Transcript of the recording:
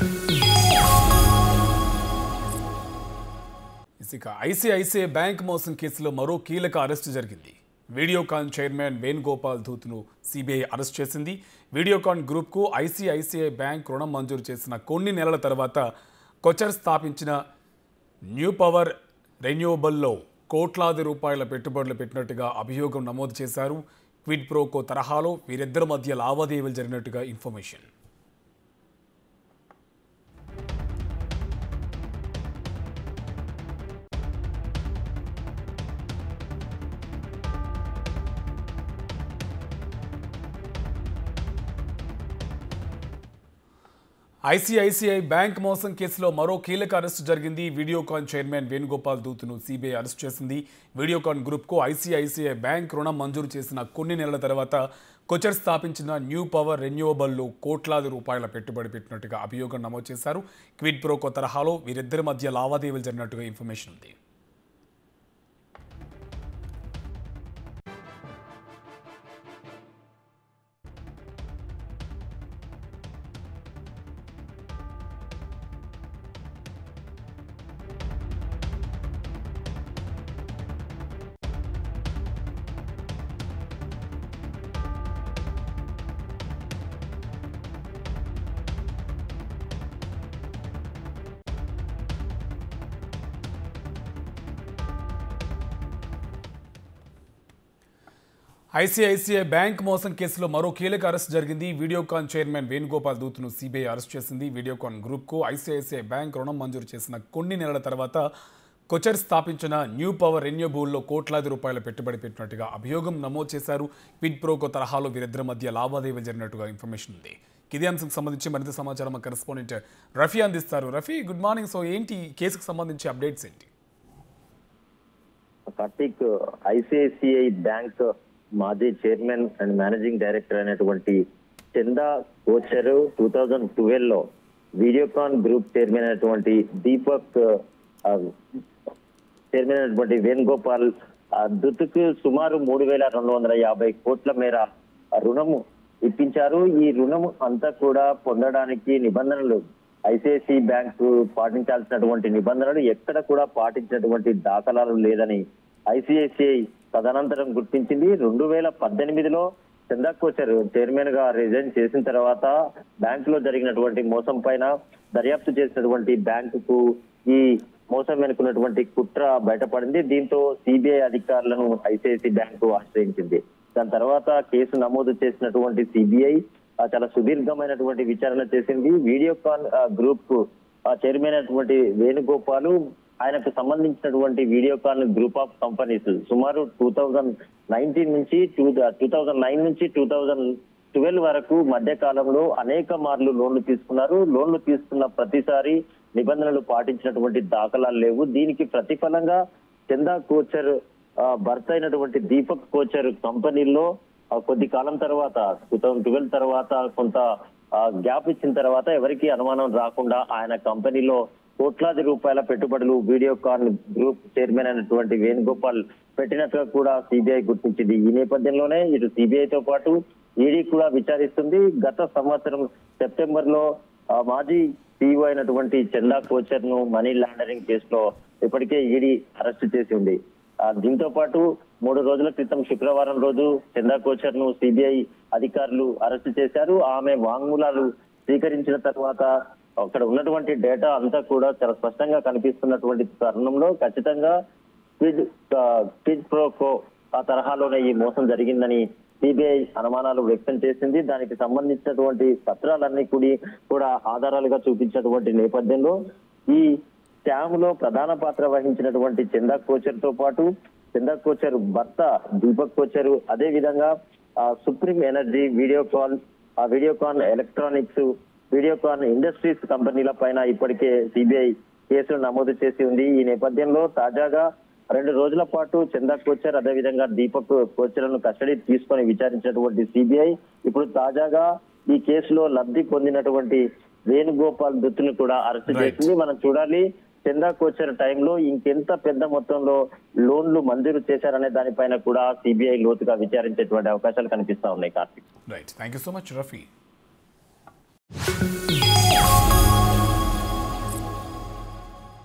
ఇక ICICI bank మోసం కేసులో మరో కీలక అరెస్టు జరిగింది వీడియోకాన్ చైర్మన్ వేణుగోపాల్ ధూత్ను సిబిఐ అరెస్ట్ చేసింది వీడియోకాన్ గ్రూప్కు ఐసిఐసిఐ బ్యాంక్ రుణం మంజూరు చేసిన కొన్ని నెలల తర్వాత కొచర్ స్థాపించిన న్యూ పవర్ రెన్యూవబుల్లో కోట్లాది రూపాయల పెట్టుబడులు పెట్టినట్టుగా అభియోగం నమోదు చేశారు క్విడ్ ప్రోకో తరహాలో వీరిద్దరి మధ్య లావాదేవీలు జరిగినట్టుగా ఇన్ఫర్మేషన్ ఐసిఐసిఐ బ్యాంక్ మోసం కేసులో మరో కీలక అరెస్టు జరిగింది వీడియోకాన్ చైర్మన్ వేణుగోపాల్ దూత్ను సిబిఐ అరెస్ట్ చేసింది వీడియోకాన్ గ్రూప్కు ఐసిఐసిఐ బ్యాంక్ రుణం మంజూరు చేసిన కొన్ని నెలల తర్వాత కొచర్ స్థాపించిన న్యూ పవర్ రెన్యూవబుల్లో కోట్లాది రూపాయల పెట్టుబడి పెట్టినట్టుగా అభియోగం నమోదు చేశారు క్విడ్ ప్రోకో తరహాలో వీరిద్దరి మధ్య లావాదేవీలు జరిగినట్టుగా ఇన్ఫర్మేషన్ ఉంది ఐసిఐసిఐ బ్యాంక్ మోసం కేసులో మరో కీలక అరెస్ట్ జరిగింది వీడియోకాన్ చైర్మన్ వేణుగోపాల్ దూత్ను సిబిఐ అరెస్ట్ చేసింది వీడియోకాన్ గ్రూప్కు ఐసిఐసిఐ బ్యాంక్ రుణం మంజూరు చేసిన కొన్ని నెలల తర్వాత కొచర్ స్థాపించిన న్యూ పవర్ రెన్యూబుల్లో కోట్లాది రూపాయల పెట్టుబడి పెట్టినట్టుగా అభియోగం నమోదు చేశారు క్విడ్ ప్రోకో తరహాలో వీరిద్దరి మధ్య లావాదేవీలు జరిగినట్టుగా ఇన్ఫర్మేషన్ ఉంది ఇదే అంశంకి సంబంధించి మరింత సమాచారం మా కరెస్పాండెంట్ రఫీ అందిస్తారు రఫీ గుడ్ మార్నింగ్ సో ఏంటి ఈ కేసుకు సంబంధించి అప్డేట్స్ ఏంటి కార్తిక్ ఐసిఐసిఐ బ్యాంక్ మాజీ చైర్మన్ అండ్ మేనేజింగ్ డైరెక్టర్ అయినటువంటి Chanda coacher two thousand twelve లో వీడియోకాన్ గ్రూప్ చైర్మన్ అయినటువంటి దీపక్ ఆ, చైర్మన్ అయినటువంటి వేణుగోపాల్ ఆ, దుత్తుకు సుమారు మూడు వేల రెండు వందల యాభై కోట్ల మేర ఆ రుణము ఇప్పించారు ఈ రుణం అంతా కూడా పొందడానికి నిబంధనలు ఐసిఐసి బ్యాంకు పాటించాల్సినటువంటి నిబంధనలు ఎక్కడ కూడా పాటించినటువంటి దాఖలాలు లేదని ఐసిఐసిఐ తదనంతరం గుర్తించింది రెండు వేల పద్దెనిమిదిలో చందా కోచర్ చైర్మన్ గా రిజైన్ చేసిన తర్వాత బ్యాంక్ లో జరిగినటువంటి మోసం పైన దర్యాప్తు చేసినటువంటి బ్యాంకుకు ఈ మోసం వెనుకున్నటువంటి కుట్ర బయటపడింది దీంతో సిబిఐ అధికారులను ఐసిఐసి బ్యాంకు ఆశ్రయించింది దాని తర్వాత కేసు నమోదు చేసినటువంటి సిబిఐ చాలా సుదీర్ఘమైనటువంటి విచారణ చేసింది వీడియోకాన్ ఆ, గ్రూప్ కు ఆ, చైర్మన్ అయినటువంటి వేణుగోపాలు ఆయనకు సంబంధించినటువంటి వీడియోకాన్ గ్రూప్ ఆఫ్ కంపెనీస్ సుమారు టూ థౌజండ్ నైన్టీన్ నుంచి టూ టూ థౌజండ్ నైన్ నుంచి టూ థౌజండ్ ట్వెల్వ్ వరకు మధ్య కాలంలో అనేక మార్లు లోన్లు తీసుకున్నారు లోన్లు తీసుకున్న ప్రతిసారి నిబంధనలు పాటించినటువంటి దాఖలాలు లేవు దీనికి ప్రతిఫలంగా చందా కోచర్ ఆ, భర్త అయినటువంటి దీపక్ కోచర్ కంపెనీలో ఆ, కొద్ది కాలం తర్వాత టూ థౌజండ్ ట్వెల్వ్ తర్వాత కొంత గ్యాప్ ఇచ్చిన తర్వాత ఎవరికి అనుమానం రాకుండా ఆయన కంపెనీలో కోట్లాది రూపాయల పెట్టుబడులు వీడియోకాన్ గ్రూప్ చైర్మన్ అయినటువంటి వేణుగోపాల్ పెట్టినట్టుగా కూడా సిబిఐ గుర్తించింది ఈ నేపథ్యంలోనే ఇటు సిబిఐ తో పాటు ఈడీ కూడా విచారిస్తుంది గత సంవత్సరం సెప్టెంబర్ లో ఆ, మాజీ సీఈఓ అయినటువంటి చందా కోచర్ ను మనీ లాండరింగ్ కేసులో ఇప్పటికే ఈడీ అరెస్ట్ చేసి ఉంది ఆ, దీంతో పాటు మూడు రోజుల క్రితం శుక్రవారం రోజు చందా కోచర్ ను సిబిఐ అధికారులు అరెస్ట్ చేశారు ఆమె వాంగ్మూలాలు స్వీకరించిన తర్వాత అక్కడ ఉన్నటువంటి డేటా అంతా కూడా చాలా స్పష్టంగా కనిపిస్తున్నటువంటి తరుణంలో ఖచ్చితంగా క్విడ్ క్విడ్ ప్రోకో ఆ తరహాలోనే ఈ మోసం జరిగిందని సిబిఐ అనుమానాలు వ్యక్తం చేసింది దానికి సంబంధించినటువంటి పత్రాలన్నీ కూడి కూడా ఆధారాలుగా చూపించినటువంటి నేపథ్యంలో ఈ స్కామ్ లో ప్రధాన పాత్ర వహించినటువంటి చందా కోచర్ తో పాటు చందా కోచర్ భర్త దీపక్ కోచర్ అదే విధంగా ఆ, సుప్రీం ఎనర్జీ వీడియోకాన్ ఆ వీడియోకాన్ ఎలక్ట్రానిక్స్ వీడియోకాన్ ఇండస్ట్రీస్ కంపెనీల పైన ఇప్పటికే సిబిఐ కేసులు నమోదు చేసి ఉంది ఈ నేపథ్యంలో తాజాగా రెండు రోజుల పాటు చందా కోచర్ అదేవిధంగా దీపక్ కోచర్లను కస్టడీ తీసుకొని విచారించినటువంటి సిబిఐ ఇప్పుడు తాజాగా ఈ కేసులో లబ్ధి పొందినటువంటి వేణుగోపాల్ దుత్తును కూడా అరెస్ట్ Right. చేసింది మనం చూడాలి చందా కోచర్ టైంలో ఇంకెంత పెద్ద మొత్తంలో లోన్లు మంజూరు చేశారనే దానిపైన కూడా సిబిఐ లోతుగా విచారించేటువంటి అవకాశాలు కనిపిస్తా ఉన్నాయి Karthik right thank you so much Rafi